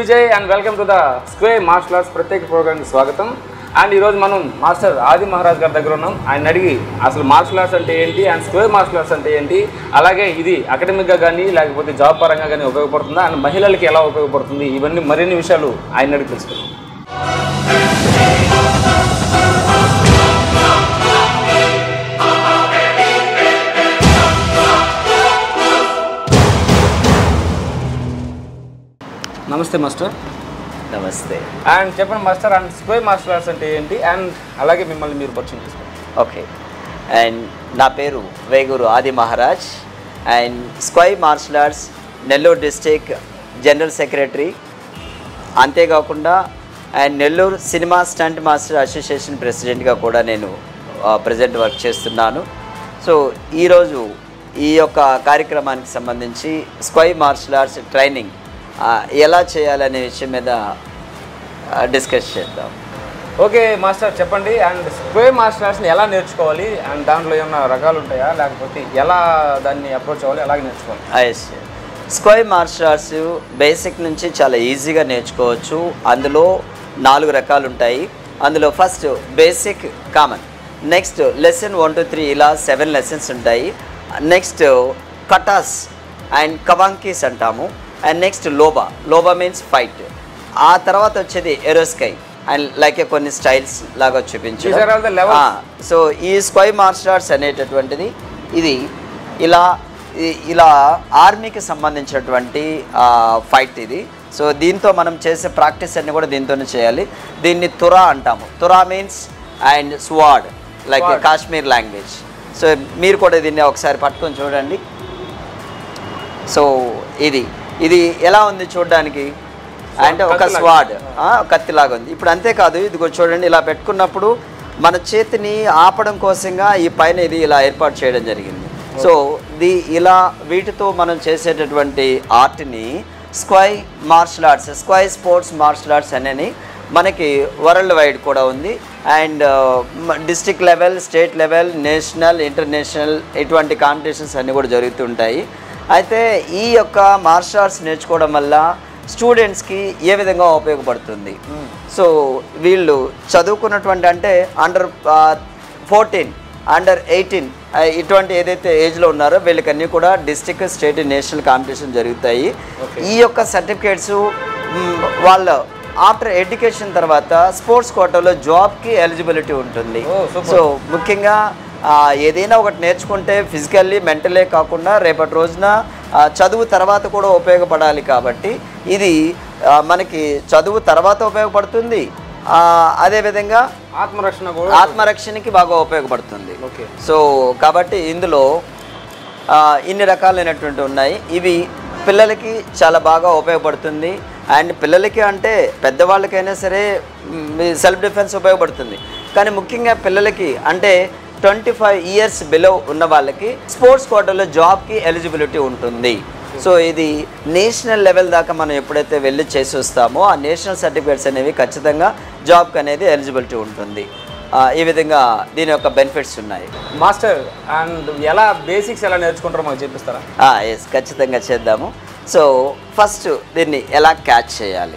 Vijay and welcome to the Sqay martial arts ప్రత్యేక ప్రోగ్రామ్కి స్వాగతం అండ్ ఈరోజు మనం మాస్టర్ ఆది మహారాజ్ గారి దగ్గర ఉన్నాం ఆయన అడిగి అసలు మార్షల్ ఆర్ట్స్ అంటే ఏంటి అండ్ స్క్వే మార్షల్ ఆర్ట్స్ అంటే ఏంటి అలాగే ఇది అకాడమిక్గా కానీ లేకపోతే జాబ్ పరంగా కానీ ఉపయోగపడుతుందా అండ్ మహిళలకి ఎలా ఉపయోగపడుతుంది ఇవన్నీ మరిన్ని విషయాలు ఆయన అడిగి తెలుసుకుందాం నమస్తే మాస్టర్ నమస్తే అండ్ చెప్పండి master and Sqay martial arts అంటే ఏంటి అండ్ అలాగే మిమ్మల్ని మీరు పరిచయం చేసుకోండి ఓకే అండ్ నా పేరు Veguru Adi Maharaj and Sqay martial arts Nellore district general secretary అంతేకాకుండా and Nellore cinema stunt master association ప్రెసిడెంట్గా కూడా నేను ప్రజెంట్ వర్క్ చేస్తున్నాను సో ఈరోజు ఈ యొక్క కార్యక్రమానికి సంబంధించి స్క్వై మార్షల్ ఆర్ట్స్ ట్రైనింగ్ ఆ, ఎలా చేయాలనే విషయం మీద డిస్కస్ చేద్దాం ఓకే మాస్టర్ చెప్పండి అండ్ స్క్వే మార్షల్ ఆర్ట్స్ని ఎలా నేర్చుకోవాలి అండ్ దాంట్లో ఏమైనా రకాలు ఉంటాయా లేకపోతే ఎలా దాన్ని అప్రోచ్ అవ్వాలి ఎలాగ నేర్చుకోవాలి yes Sqay martial arts basic నుంచి చాలా ఈజీగా నేర్చుకోవచ్చు అందులో నాలుగు రకాలు ఉంటాయి అందులో first basic common next lesson one two three ఇలా సెవెన్ లెసన్స్ ఉంటాయి నెక్స్ట్ కటాస్ అండ్ కవాంకీస్ అంటాము అండ్ నెక్స్ట్ లోబా లోబా మీన్స్ ఫైట్ ఆ తర్వాత వచ్చేది ఎరోస్కై అండ్ లైక్ కొన్ని స్టైల్స్ లాగా These are all the levels. చూపించు సో ఈ స్క్వై మార్షల్ ఆర్ట్స్ అనేటటువంటిది ఇది ఇలా ఇ- ఇలా ఆర్మీకి సంబంధించినటువంటి ఫైట్ ఇది సో దీంతో మనం చేసే ప్రాక్టీస్ అన్ని కూడా దీంతోనే చేయాలి దీన్ని తురా అంటాము తురా means and sword like Sword. Kashmir language so మీరు కూడా దీన్ని ఒకసారి పట్టుకొని చూడండి సో ఇది ఇది ఎలా ఉంది చూడడానికి అంటే ఒక కత్తిలాగా. స్వాడ్ కత్తిలాగా ఉంది ఇప్పుడు అంతేకాదు ఇది చూడండి ఇలా పెట్టుకున్నప్పుడు మన చేతిని ఆపడం కోసంగా ఈ పైన ఇది ఇలా ఏర్పాటు చేయడం జరిగింది సో ది ఇలా వీటితో మనం చేసేటటువంటి ఆర్ట్ని Sqay martial arts Sqay sports martial arts అనేది మనకి వరల్డ్ వైడ్ కూడా ఉంది and district level state level national international ఇటువంటి కాంపిటీషన్స్ అన్నీ కూడా జరుగుతుంటాయి అయితే ఈ యొక్క మార్షల్ ఆర్ట్స్ నేర్చుకోవడం వల్ల స్టూడెంట్స్కి ఏ విధంగా ఉపయోగపడుతుంది సో వీళ్ళు చదువుకున్నటువంటి అంటే అండర్ ఫోర్టీన్ అండర్ ఎయిటీన్ ఇటువంటి ఏదైతే ఏజ్లో ఉన్నారో వీళ్ళకన్నీ కూడా డిస్ట్రిక్ట్ స్టేట్ నేషనల్ కాంపిటీషన్ జరుగుతాయి ఈ యొక్క సర్టిఫికేట్స్ వాళ్ళ ఆఫ్టర్ ఎడ్యుకేషన్ తర్వాత స్పోర్ట్స్ కోటాలో జాబ్కి ఎలిజిబిలిటీ ఉంటుంది Oh, super. సో ముఖ్యంగా ఆ, ఏదైనా ఒకటి నేర్చుకుంటే ఫిజికల్లీ మెంటలే కాకుండా రేపటి రోజున ఆ, చదువు తర్వాత కూడా ఉపయోగపడాలి కాబట్టి ఇది ఆ, మనకి చదువు తర్వాత ఉపయోగపడుతుంది ఆ, అదేవిధంగా ఆత్మరక్షణ కూడా ఆత్మరక్షణకి బాగా ఉపయోగపడుతుంది ఓకే సో కాబట్టి ఇందులో ఆ, ఇన్ని రకాలైనటువంటి ఉన్నాయి ఇవి పిల్లలకి చాలా బాగా ఉపయోగపడుతుంది అండ్ పిల్లలకి అంటే పెద్దవాళ్ళకైనా సరే సెల్ఫ్ డిఫెన్స్ ఉపయోగపడుతుంది కానీ ముఖ్యంగా పిల్లలకి అంటే ట్వంటీ ఫైవ్ ఇయర్స్ బిలో ఉన్న వాళ్ళకి స్పోర్ట్స్ కోటాలో జాబ్కి ఎలిజిబిలిటీ ఉంటుంది సో ఇది నేషనల్ లెవెల్ దాకా మనం ఎప్పుడైతే వెళ్ళి చేసి వస్తామో ఆ నేషనల్ సర్టిఫికేట్స్ అనేవి ఖచ్చితంగా జాబ్కి అనేది ఎలిజిబిలిటీ ఉంటుంది ఆ, ఈ విధంగా దీని యొక్క బెనిఫిట్స్ ఉన్నాయి మాస్టర్ అండ్ ఎలా బేసిక్స్ ఎలా నేర్చుకుంటారో మాకు చెప్పిస్తారా ఎస్ ఖచ్చితంగా చేద్దాము సో ఫస్ట్ దీన్ని ఎలా క్యాచ్ చేయాలి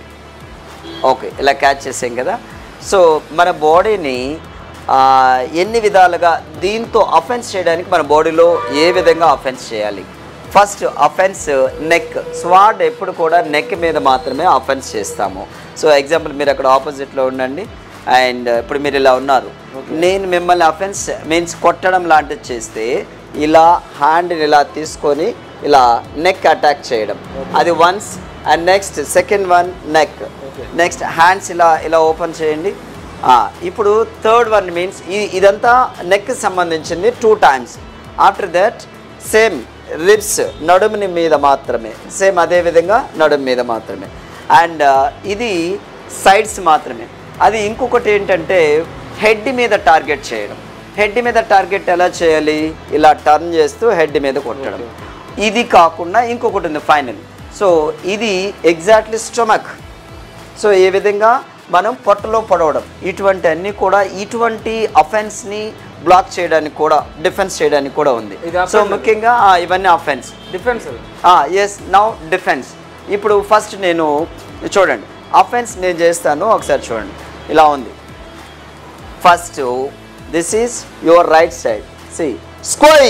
ఓకే ఇలా క్యాచ్ చేసాం కదా సో మన బాడీని ఆ, ఎన్ని విధాలుగా దీంతో అఫెన్స్ చేయడానికి మన బాడీలో ఏ విధంగా అఫెన్స్ చేయాలి ఫస్ట్ అఫెన్స్ నెక్ స్వాడ్ ఎప్పుడు కూడా నెక్ మీద మాత్రమే అఫెన్స్ చేస్తాము సో ఎగ్జాంపుల్ మీరు అక్కడ ఆపోజిట్లో ఉండండి అండ్ ఇప్పుడు మీరు ఇలా ఉన్నారు నేను మిమ్మల్ని అఫెన్స్ మీన్స్ కొట్టడం లాంటిది చేస్తే ఇలా హ్యాండ్ని ఇలా తీసుకొని ఇలా నెక్ అటాక్ చేయడం అది once and next second one neck next hands ఇలా ఇలా ఓపెన్ చేయండి ఆ, ఇప్పుడు థర్డ్ వన్ మీన్స్ ఇదంతా నెక్కి సంబంధించింది two times after that same ribs నడుముని మీద మాత్రమే సేమ్ అదే విధంగా నడుము మీద మాత్రమే అండ్ ఇది సైడ్స్ మాత్రమే అది ఇంకొకటి ఏంటంటే హెడ్ మీద టార్గెట్ చేయడం హెడ్ మీద టార్గెట్ ఎలా చేయాలి ఇలా టర్న్ చేస్తూ హెడ్ మీద కొట్టడం ఇది కాకుండా ఇంకొకటి ఉంది ఫైనల్ సో ఇది ఎగ్జాక్ట్లీ స్టొమక్ సో ఈ విధంగా మనం పొట్టలో పడవడం ఇటువంటి అన్నీ కూడా ఇటువంటి అఫెన్స్ని బ్లాక్ చేయడానికి కూడా డిఫెన్స్ చేయడానికి కూడా ఉంది ఇది సో offense. ముఖ్యంగా ఆ, ఇవన్నీ offence defence yes now defence ఇప్పుడు ఫస్ట్ నేను ఇది చూడండి అఫెన్స్ నేను చేస్తాను ఒకసారి చూడండి ఇలా ఉంది first this is your right side see Sqay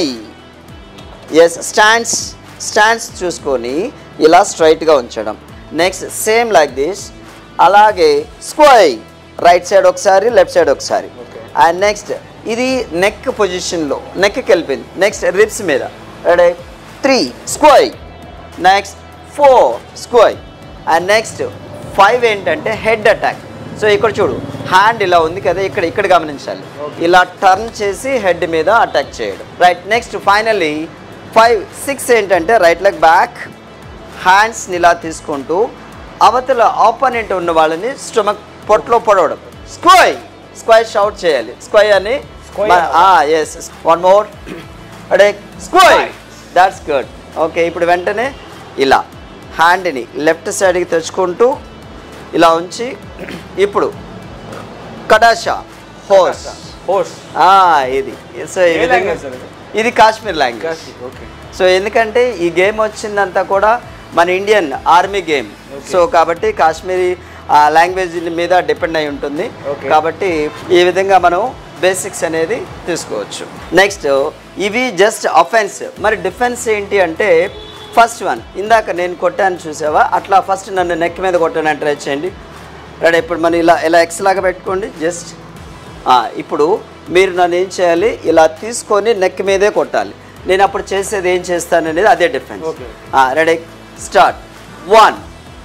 yes stands stands చూసుకొని ఇలా స్ట్రైట్గా ఉంచడం నెక్స్ట్ సేమ్ లైక్ దిస్ అలాగే స్క్వై రైట్ సైడ్ ఒకసారి లెఫ్ట్ సైడ్ ఒకసారి Okay. అండ్ నెక్స్ట్ ఇది నెక్ పొజిషన్లో నెక్కి వెళ్ళిపోయింది నెక్స్ట్ రిబ్స్ మీద ready three Sqay next four Sqay and next five ఏంటంటే హెడ్ అటాక్ సో ఇక్కడ చూడు హ్యాండ్ ఇలా ఉంది కదా ఇక్కడ ఇక్కడ గమనించాలి ఇలా టర్న్ చేసి హెడ్ మీద అటాక్ చేయడం right next finally five six ఏంటంటే రైట్ లెగ్ బ్యాక్ హ్యాండ్స్ని ఇలా తీసుకుంటూ అవతల ఆపోనెంట్ ఉన్న వాళ్ళని స్టొమక్ పొట్లో పొడవడం స్క్వై స్క్వై షౌట్ చేయాలి స్క్వై అని Square. ఎస్ వన్ మోర్ అడే స్క్వై దాట్స్ గుడ్ ఓకే ఇప్పుడు వెంటనే ఇలా హ్యాండ్ని లెఫ్ట్ సైడ్కి తెచ్చుకుంటూ ఇలా ఉంచి ఇప్పుడు కడాషా హోస్ హోస్ ఆ, ఇది సో ఈ ఏ విధంగా language sir ఇది? ఇది కాశ్మీర్ లాంగ్వేజ్ ఓకే సో ఎందుకంటే ఈ గేమ్ వచ్చిందంతా కూడా మన ఇండియన్ ఆర్మీ గేమ్ సో కాబట్టి కాశ్మీరీ లాంగ్వేజ్ మీద డిపెండ్ అయి ఉంటుంది Okay. కాబట్టి ఈ విధంగా మనం బేసిక్స్ అనేది తీసుకోవచ్చు నెక్స్ట్ ఇవి జస్ట్ అఫెన్స్ మరి డిఫెన్స్ ఏంటి అంటే ఫస్ట్ వన్ ఇందాక నేను కొట్టాను చూసావా అట్లా ఫస్ట్ నన్ను నెక్ మీద కొట్టాను ట్రై చేయండి రెడీ ఇప్పుడు మనం ఇలా ఇలా ఎక్స్ లాగా పెట్టుకోండి జస్ట్ ఇప్పుడు మీరు నన్ను ఏం చేయాలి ఇలా తీసుకొని నెక్ మీదే కొట్టాలి నేను అప్పుడు చేసేది ఏం చేస్తాను అనేది అదే defence Okay. Ready start one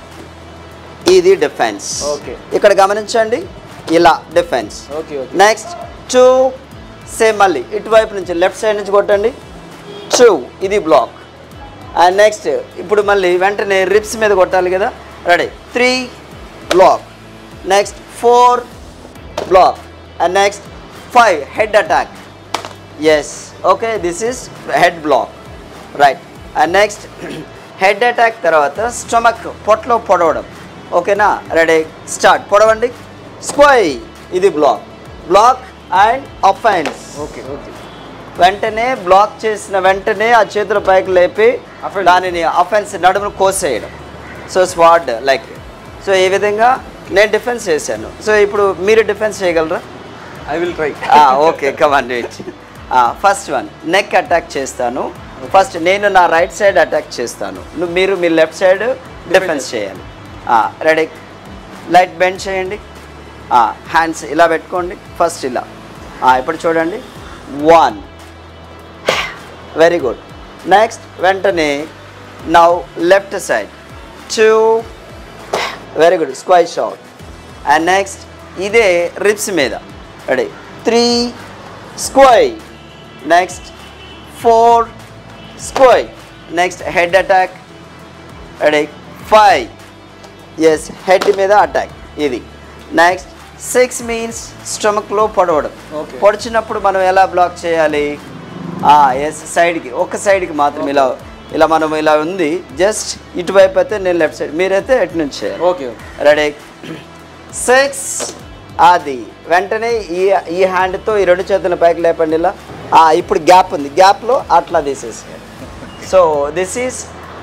ఇది డిఫెన్స్ Okay. ఇక్కడ గమనించండి ఇలా defence okay okay next two same మళ్ళీ ఇటువైపు నుంచి లెఫ్ట్ సైడ్ నుంచి కొట్టండి టూ ఇది బ్లాక్ అండ్ నెక్స్ట్ ఇప్పుడు మళ్ళీ వెంటనే రిప్స్ మీద కొట్టాలి కదా ready three block next four block and next five head attack yes okay this is head block right and next head attack తర్వాత స్టమక్ పొట్లో పొడవడం ఓకేనా రెడీ స్టార్ట్ పొడవండి స్క్వై ఇది block block and offence okay okay వెంటనే block చేసిన వెంటనే ఆ చేతుల పైకి లేపి Offense. దానిని అఫెన్స్ నడుమును కోసేయడం సో స్వాడ్ లైక్ సో ఈ విధంగా నేను డిఫెన్స్ చేశాను సో ఇప్పుడు మీరు డిఫెన్స్ చేయగలరా I will try okay command first one neck attack చేస్తాను ఫస్ట్ నేను నా రైట్ సైడ్ అటాక్ చేస్తాను నువ్వు మీరు మీ లెఫ్ట్ సైడ్ డిఫెన్స్ చేయాలి రెడీ లైట్ బెండ్ చేయండి హ్యాండ్స్ ఇలా పెట్టుకోండి ఫస్ట్ ఇలా Ah, ఇప్పుడు చూడండి వన్ వెరీ గుడ్ నెక్స్ట్ వెంటనే now left side two very good square shot and next ఇదే రిప్స్ మీద ready three Sqay next four square next head attack ready five yes head మీద అటాక్ ఇది నెక్స్ట్ సిక్స్ మీన్స్ స్టమక్లో పొడవడం Okay. పొడిచినప్పుడు మనం ఎలా బ్లాక్ చేయాలి ఎస్ సైడ్కి ఒక సైడ్కి మాత్రం ఇలా ఇలా మనం ఇలా ఉంది జస్ట్ ఇటువైపు అయితే నేను లెఫ్ట్ సైడ్ మీరైతే ఎటు నుంచి చేయాలి ఓకే రెడీ సిక్స్ అది వెంటనే ఈ ఈ హ్యాండ్తో ఈ రెండు చేతుల పైకి లేపండి ఇలా ఆ, ఇప్పుడు గ్యాప్ ఉంది గ్యాప్లో అట్లా తీసేసేయాలి so this is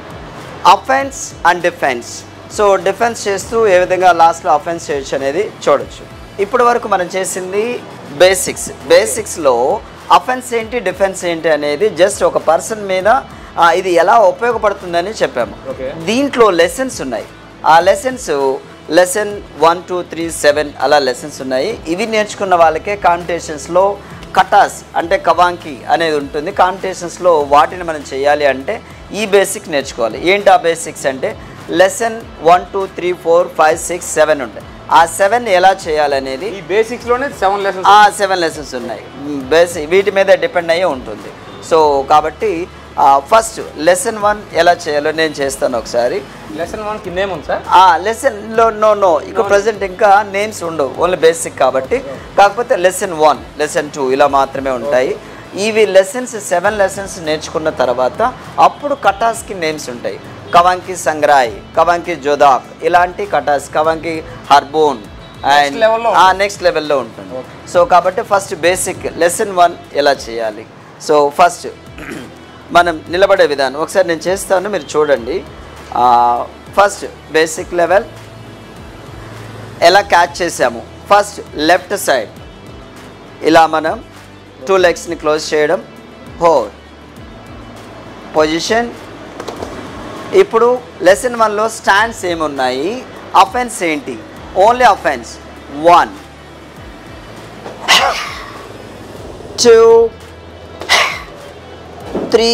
offence and defence so defence చేస్తూ ఏ విధంగా లాస్ట్లో అఫెన్స్ చేయొచ్చు అనేది చూడొచ్చు ఇప్పటి వరకు మనం చేసింది బేసిక్స్ బేసిక్స్లో అఫెన్స్ ఏంటి డిఫెన్స్ ఏంటి అనేది జస్ట్ ఒక పర్సన్ మీద ఆ, ఇది ఎలా ఉపయోగపడుతుందని చెప్పాము Okay. దీంట్లో లెసన్స్ ఉన్నాయి ఆ lessons lesson one two three seven అలా లెసన్స్ ఉన్నాయి ఇవి నేర్చుకున్న వాళ్ళకే కాంపిటీషన్స్లో కటాస్ అంటే కవాంకి అనేది ఉంటుంది కాంపిటీషన్స్లో వాటిని మనం చేయాలి అంటే ఈ బేసిక్ నేర్చుకోవాలి ఏంటి ఆ బేసిక్స్ అంటే lesson one two three four five six seven ఉంటాయి ఆ సెవెన్ ఎలా చేయాలనేది ఈ బేసిక్స్ లోనే సెవెన్ లెసన్స్ ఆ సెవెన్ లెసన్స్ ఉన్నాయి బేసిక్ వీటి మీద డిపెండ్ అయ్యే ఉంటుంది సో కాబట్టి ఫస్ట్ లెసన్ వన్ ఎలా చేయాలో నేను చేస్తాను ఒకసారి లెసన్ వన్ కి నేమ్ ఉంది సార్ ఆ లెసన్లో నో నో ఇక ప్రజెంట్ ఇంకా నేమ్స్ ఉండవు ఓన్లీ బేసిక్ కాబట్టి కాకపోతే లెసన్ వన్ లెసన్ టూ ఇలా మాత్రమే ఉంటాయి ఇవి లెసన్స్ సెవెన్ లెసన్స్ నేర్చుకున్న తర్వాత అప్పుడు కటాస్కి నేమ్స్ ఉంటాయి కవంకి సంగ్రాయ్ కవంకి జోదాక్ ఇలాంటి కటాస్ కవంకి హర్బోన్ అండ్ level లో నెక్స్ట్ లెవెల్లో ఉంటుంది సో కాబట్టి ఫస్ట్ బేసిక్ లెసన్ వన్ ఎలా చేయాలి సో ఫస్ట్ మనం నిలబడే విధానం ఒకసారి నేను చేస్తాను మీరు చూడండి ఫస్ట్ బేసిక్ లెవెల్ ఎలా క్యాచ్ చేసాము ఫస్ట్ లెఫ్ట్ సైడ్ ఇలా మనం టూ లెగ్స్ని క్లోజ్ చేయడం హోల్ పొజిషన్ ఇప్పుడు లెసన్ వన్లో స్టాండ్స్ ఏమున్నాయి అఫెన్స్ ఏంటి only offence one two three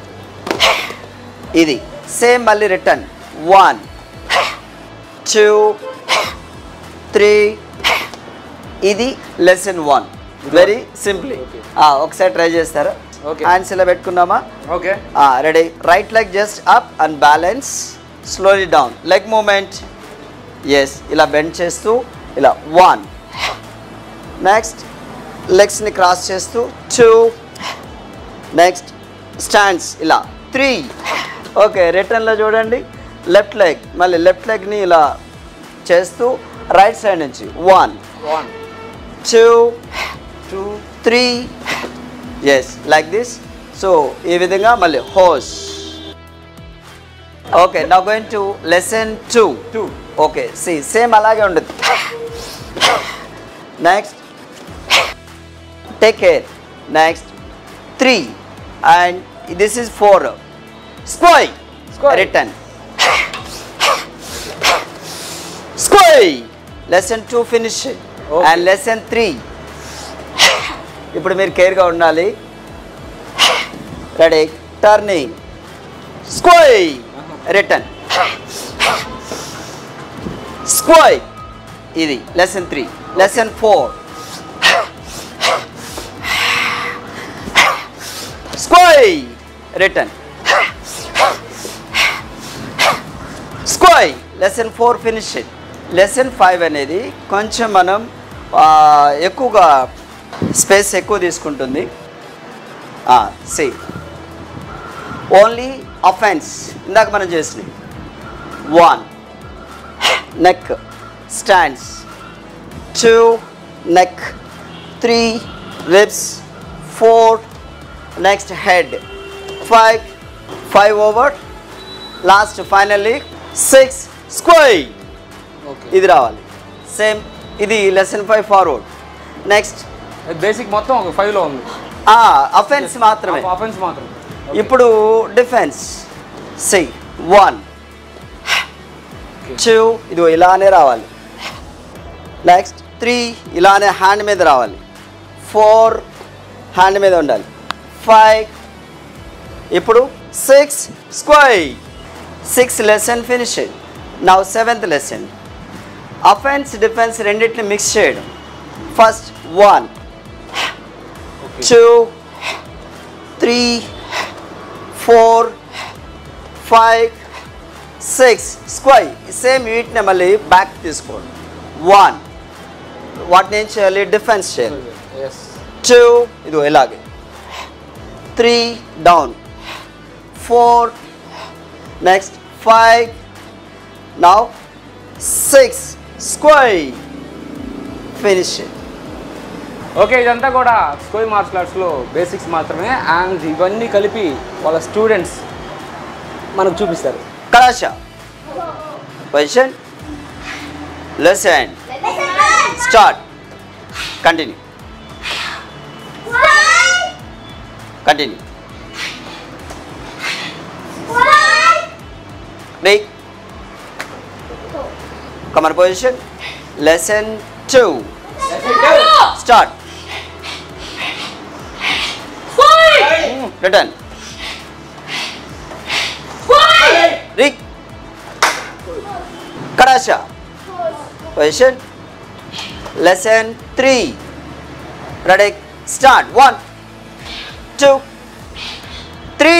ఇది సేమ్ మళ్ళీ రిటర్న్ వన్ టూ త్రీ ఇది లెసన్ వన్ వెరీ సింప్లీ ఒకసారి ట్రై చేస్తారా Okay. హ్యాండ్స్ ఇలా పెట్టుకున్నామా okay ready right leg just up and balance slowly down leg movement yes ఇలా bend చేస్తూ ఇలా వన్ నెక్స్ట్ లెగ్స్ని క్రాస్ చేస్తూ టూ నెక్స్ట్ స్టాండ్స్ ఇలా త్రీ ఓకే రిటర్న్లో చూడండి లెఫ్ట్ లెగ్ మళ్ళీ లెఫ్ట్ లెగ్ని ఇలా చేస్తూ రైట్ సైడ్ నుంచి one one two two three yes like this so ఈ విధంగా మళ్ళీ హోస్ ఓకే నా going to lesson two two okay see same అలాగే ఉండదు next take care next three and this is four square Square. Return square lesson two finish Okay. And lesson three ఇప్పుడు మీరు కేర్గా ఉండాలి ready turning square return square ఇది lesson three lesson four square return square lesson four finish lesson five అనేది కొంచెం మనం ఆ, ఎక్కువగా space ఎక్కువ తీసుకుంటుంది సి ఓన్లీ అఫెన్స్ ఇందాక మనం చేసినవి one neck stands two neck three ribs four next head five five over last finally six square okay ఇది రావాలి సేమ్ ఇది lesson five forward next basic మొత్తం ఒక ఫైవ్లో ఉంది అఫెన్స్ మాత్రమే ఆఫెన్స్ మాత్రం ఇప్పుడు డిఫెన్స్ సి వన్ టూ ఇది ఇలానే రావాలి నెక్స్ట్ త్రీ ఇలానే హ్యాండ్ మీద రావాలి ఫోర్ హ్యాండ్ మీద ఉండాలి ఫైవ్ ఇప్పుడు six square six lesson finish now seventh lesson offence defence రెండింటిని మిక్స్ చేయడం first one okay two three four five six square same వీటిని మళ్ళీ బ్యాక్ తీసుకోండి వన్ వాటిని ఏం చేయాలి డిఫెన్స్ చేయాలి ఎస్ టూ ఇది ఇలాగే three down four next five now six square finish okay ఇదంతా కూడా స్కోయి మార్షల్ ఆర్ట్స్లో బేసిక్స్ మాత్రమే అండ్ ఇవన్నీ కలిపి వాళ్ళ స్టూడెంట్స్ మనకు చూపిస్తారు కళాశ position lesson start continue continue రీ కమర్ position lesson two start return రీ కడాష position lesson three ready start one two three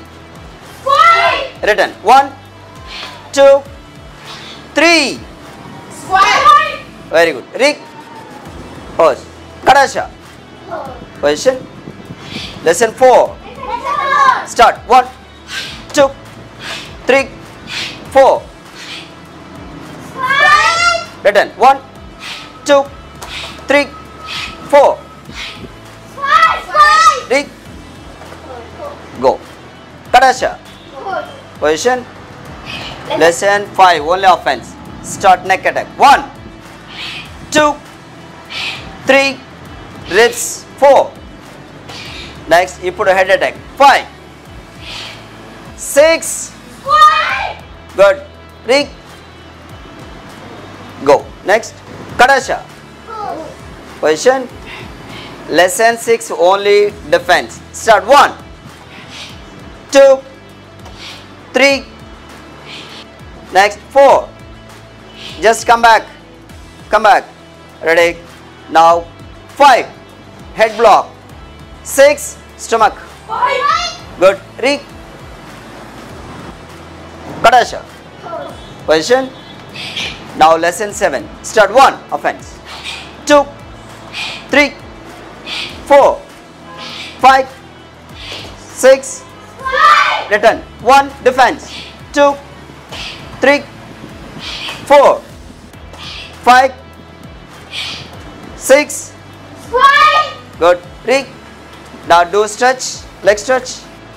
return one two three very good రీ పోజ్ కడాష position lesson four start one two three four return one two three four రీ గో కడాష position lesson five only offence start neck attack one two, three, reps, four. Next, ఇప్పుడు head attack. Five, six, good. Three, go. Next, Kadasha. Position. Lesson six only defense. Start one, two, three. Next, four. Just come back. Come back. Ready? Now, five. Head block. Six. Stomach. Good. Three. Kadasha. Position. Now, lesson seven. Start one. Offense. Two. Three. Four. Five. Six. Return. One. Defense. Two. Three. Four. Five. Six. Good. Three. Now do stretch. Leg stretch.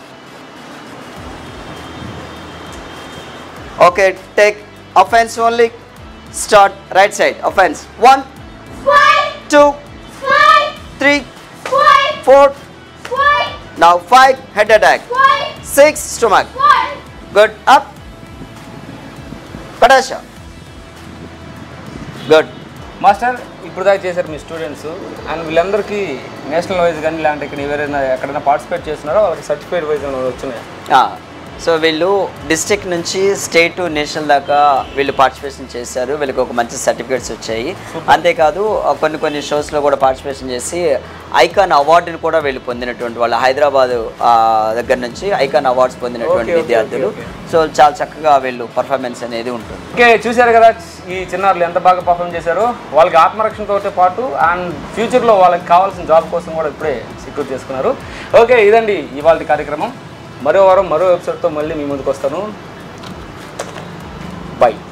Okay. Take offense only. Start right side. Offense. One, two, three, four. Now five. Head attack. Six. Stomach. Good. Up. Kadasha. Good. Master ఇప్పుడు దాకా చేశారు మీ students and వీళ్ళందరికీ national wise కానీ ఇలాంటి ఇక్కడ ఎవరైనా ఎక్కడైనా పార్టిసిపేట్ చేస్తున్నారో వాళ్ళకి సర్టిఫికేట్ వైజ్ వచ్చినాయి ఆ, సో వీళ్ళు డిస్ట్రిక్ట్ నుంచి స్టేట్ టు నేషనల్ దాకా వీళ్ళు పార్టిసిపేషన్ చేశారు వీళ్ళకి ఒక మంచి సర్టిఫికేట్స్ వచ్చాయి అంతేకాదు ఆ, కొన్ని కొన్ని షోస్లో కూడా పార్టిసిపేషన్ చేసి ఐకాన్ అవార్డుని కూడా వీళ్ళు పొందినటువంటి వాళ్ళు హైదరాబాద్ ఆ, దగ్గర నుంచి ఐకాన్ అవార్డ్స్ పొందినటువంటి Okay, okay, విద్యార్థులు okay, సో చాలా చక్కగా వీళ్ళు పర్ఫార్మెన్స్ అనేది ఉంటుంది ఓకే చూశారు కదా ఈ చిన్నారులు ఎంత బాగా పర్ఫామ్ చేశారో వాళ్ళకి ఆత్మరక్షణతో పాటు అండ్ ఫ్యూచర్లో వాళ్ళకి కావాల్సిన జాబ్ కోసం కూడా ఇప్పుడే సెక్యూర్ చేసుకున్నారు ఓకే ఇదండి ఇవాళ కార్యక్రమం మరో వారం మరో ఎపిసోడ్తో మళ్ళీ మీ ముందుకు వస్తాను బై